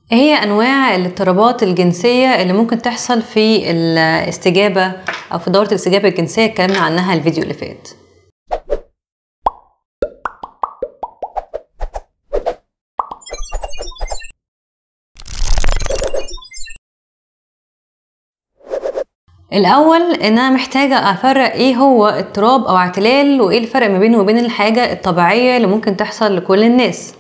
ايه هي انواع الاضطرابات الجنسيه اللي ممكن تحصل في الاستجابه او في دوره الاستجابه الجنسيه اتكلمنا عنها الفيديو اللي فات الاول ان انا محتاجه افرق ايه هو اضطراب او اعتلال وايه الفرق ما بينه وبين الحاجه الطبيعيه اللي ممكن تحصل لكل الناس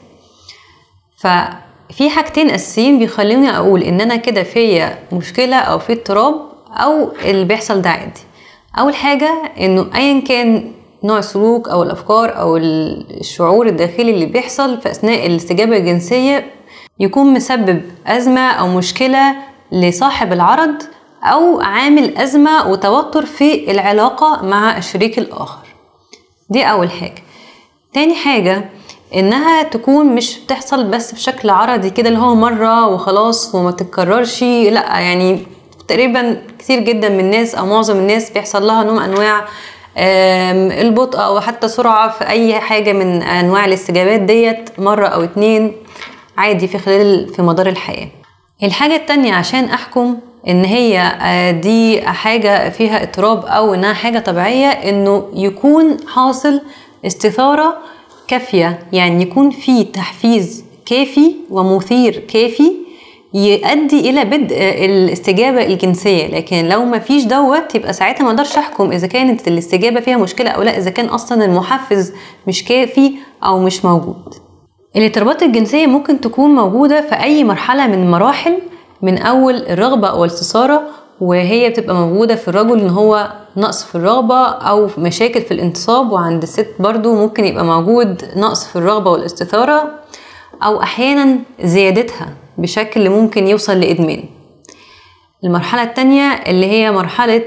ففي حاجتين اساسيين بيخلوني اقول ان انا كده فيا مشكله او في اضطراب او اللي بيحصل ده عادي اول حاجه انه ايا كان نوع السلوك او الافكار او الشعور الداخلي اللي بيحصل في اثناء الاستجابه الجنسيه يكون مسبب ازمه او مشكله لصاحب العرض أو عامل أزمة وتوتر في العلاقة مع الشريك الآخر دي أول حاجة تاني حاجة إنها تكون مش بتحصل بس بشكل عرضي كده اللي هو مرة وخلاص وما تتكررش لأ يعني تقريبا كتير جدا من الناس أو معظم الناس بيحصل لها نوع من أنواع البطء أو حتى سرعة في أي حاجة من أنواع الاستجابات ديت مرة أو اتنين عادي في خلال في مدار الحياة الحاجة التانية عشان أحكم ان هي دي حاجة فيها اضطراب او انها حاجة طبيعية انه يكون حاصل استثارة كافية يعني يكون في تحفيز كافي ومثير كافي يؤدي الى بدء الاستجابة الجنسية لكن لو ما فيش دوت يبقى ساعتها ما اقدرش احكم اذا كانت الاستجابة فيها مشكلة او لا اذا كان اصلا المحفز مش كافي او مش موجود الاضطرابات الجنسية ممكن تكون موجودة في اي مرحلة من المراحل من اول الرغبه او الاستثاره وهي بتبقى موجوده في الرجل ان هو نقص في الرغبه او مشاكل في الانتصاب وعند الست برضو ممكن يبقى موجود نقص في الرغبه والاستثاره او احيانا زيادتها بشكل ممكن يوصل لادمان المرحلة التانية اللي هي مرحلة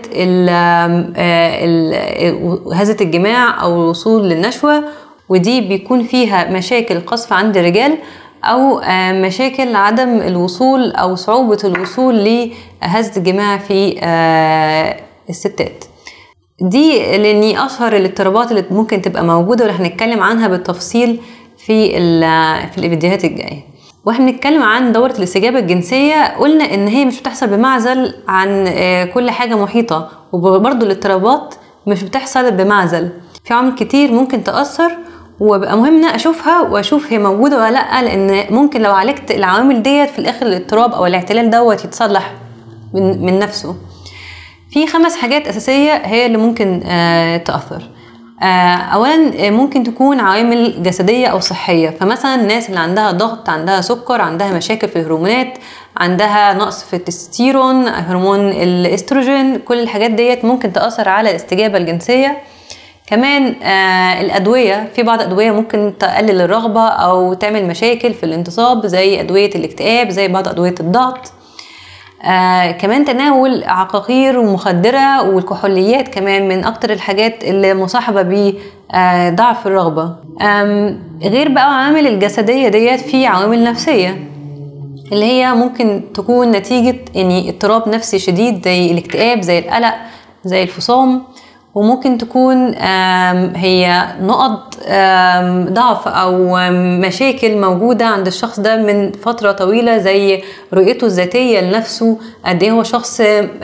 هزة الجماع أو الوصول للنشوة ودي بيكون فيها مشاكل قصف عند الرجال او مشاكل عدم الوصول او صعوبه الوصول لهزة الجماع في الستات دي لاني اشهر الاضطرابات اللي ممكن تبقى موجوده واللي هنتكلم عنها بالتفصيل في في الفيديوهات الجايه واحنا بنتكلم عن دورة الاستجابة الجنسية قلنا ان هي مش بتحصل بمعزل عن كل حاجة محيطة وبرضه الاضطرابات مش بتحصل بمعزل في عوامل كتير ممكن تأثر وبقى مهم ان اشوفها واشوف هي موجوده ولا لا لان ممكن لو عالجت العوامل ديت في الاخر الاضطراب او الاعتلال دوت يتصلح من, من نفسه في خمس حاجات اساسيه هي اللي ممكن آه تاثر آه اولا ممكن تكون عوامل جسديه او صحيه فمثلا الناس اللي عندها ضغط عندها سكر عندها مشاكل في الهرمونات عندها نقص في التستيرون هرمون الاستروجين كل الحاجات ديت ممكن تاثر على الاستجابه الجنسيه كمان آه الأدوية في بعض الأدوية ممكن تقلل الرغبة أو تعمل مشاكل في الانتصاب زي أدوية الاكتئاب زي بعض أدوية الضغط آه كمان تناول عقاقير ومخدرة والكحوليات كمان من أكتر الحاجات اللي مصاحبة بضعف الرغبة غير بقى عوامل الجسدية ديت في عوامل نفسية اللي هي ممكن تكون نتيجة يعني اضطراب نفسي شديد زي الاكتئاب زي القلق زي الفصام وممكن تكون هي نقط ضعف او مشاكل موجوده عند الشخص ده من فتره طويله زي رؤيته الذاتيه لنفسه قد ايه هو شخص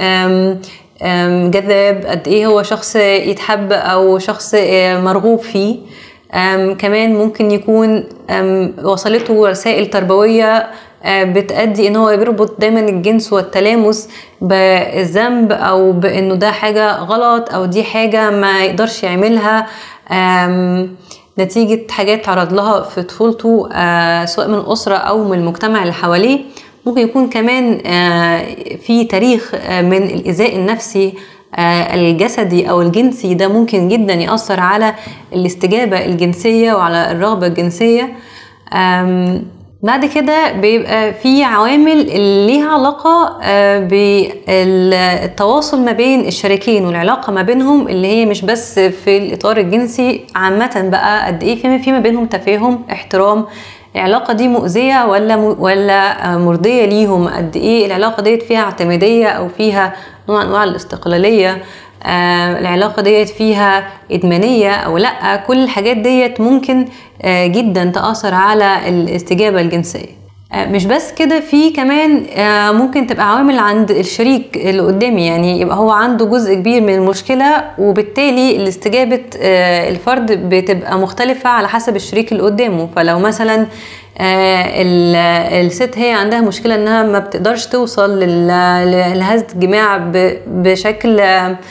جذاب قد ايه هو شخص يتحب او شخص مرغوب فيه كمان ممكن يكون وصلته رسائل تربويه بتأدي ان هو بيربط دايما الجنس والتلامس بالذنب او بانه ده حاجة غلط او دي حاجة ما يقدرش يعملها نتيجة حاجات تعرض لها في طفولته سواء من الأسرة أو من المجتمع اللي حواليه ممكن يكون كمان في تاريخ من الإيذاء النفسي الجسدي أو الجنسي ده ممكن جدا يأثر على الاستجابة الجنسية وعلى الرغبة الجنسية بعد كده بيبقى في عوامل اللي ليها علاقة بالتواصل ما بين الشريكين والعلاقة ما بينهم اللي هي مش بس في الإطار الجنسي عامة بقى قد إيه في في ما بينهم تفاهم احترام العلاقة دي مؤذية ولا ولا مرضية ليهم قد إيه العلاقة ديت فيها اعتمادية أو فيها نوع أنواع الاستقلالية آه العلاقة ديت فيها إدمانية أو لأ كل الحاجات ديت ممكن آه جدا تأثر على الاستجابة الجنسية آه، مش بس كده في كمان آه، ممكن تبقى عوامل عند الشريك اللي قدامي يعني يبقى هو عنده جزء كبير من المشكلة وبالتالي استجابة آه، الفرد بتبقى مختلفة على حسب الشريك اللي قدامه فلو مثلا الست هي عندها مشكلة انها ما بتقدرش توصل لهذا الجماع بشكل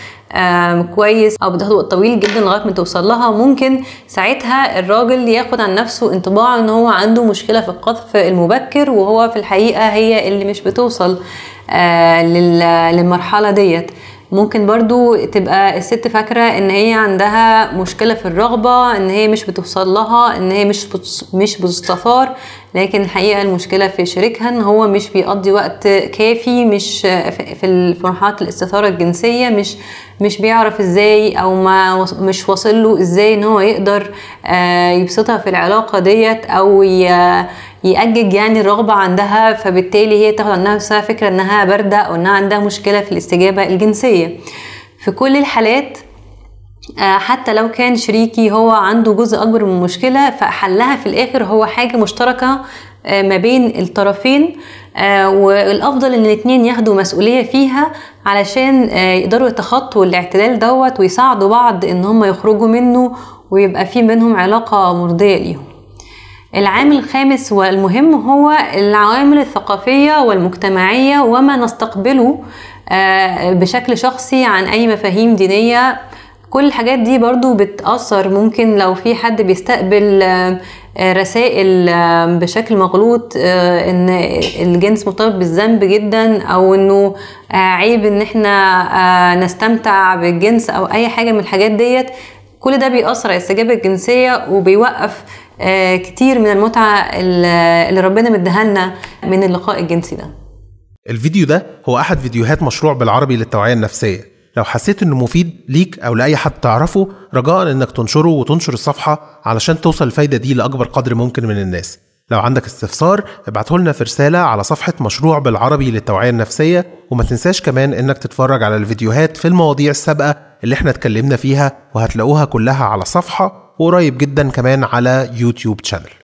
كويس او بتاخد وقت طويل جدا لغايه ما توصل لها ممكن ساعتها الراجل ياخد عن نفسه انطباع ان هو عنده مشكله في القذف المبكر وهو في الحقيقه هي اللي مش بتوصل آه، للمرحله ديت ممكن برضو تبقى الست فاكرة ان هي عندها مشكلة في الرغبة ان هي مش بتوصل لها ان هي مش مش بتستثار لكن الحقيقة المشكلة في شريكها ان هو مش بيقضي وقت كافي مش في مرحلة الاستثارة الجنسية مش مش بيعرف ازاي او ما مش واصل له ازاي ان هو يقدر آه، يبسطها في العلاقة ديت او يأجج يعني الرغبة عندها فبالتالي هي تاخد عن نفسها فكرة انها باردة او انها عندها مشكلة في الاستجابة الجنسية في كل الحالات آه، حتى لو كان شريكي هو عنده جزء اكبر من المشكله فحلها في الاخر هو حاجه مشتركه آه، ما بين الطرفين آه، والافضل ان الاثنين ياخدوا مسؤوليه فيها علشان يقدروا يتخطوا الاعتدال دوت ويساعدوا بعض ان هم يخرجوا منه ويبقى في بينهم علاقه مرضيه ليهم العامل الخامس والمهم هو العوامل الثقافيه والمجتمعيه وما نستقبله بشكل شخصي عن اي مفاهيم دينيه كل الحاجات دي برضو بتأثر ممكن لو في حد بيستقبل آه، رسائل آه، بشكل مغلوط آه، ان الجنس مرتبط بالذنب جدا او انه عيب ان احنا نستمتع بالجنس او اي حاجه من الحاجات ديت كل ده بيأثر على الاستجابه الجنسيه وبيوقف كتير من المتعه اللي ربنا مديها من اللقاء الجنسي ده الفيديو ده هو احد فيديوهات مشروع بالعربي للتوعيه النفسيه لو حسيت انه مفيد ليك او لاي حد تعرفه رجاء انك تنشره وتنشر الصفحه علشان توصل الفايده دي لاكبر قدر ممكن من الناس لو عندك استفسار ابعته لنا في رسالة على صفحة مشروع بالعربي للتوعية النفسية وما تنساش كمان انك تتفرج على الفيديوهات في المواضيع السابقة اللي احنا اتكلمنا فيها وهتلاقوها كلها على صفحة وقريب جدا كمان على يوتيوب شانل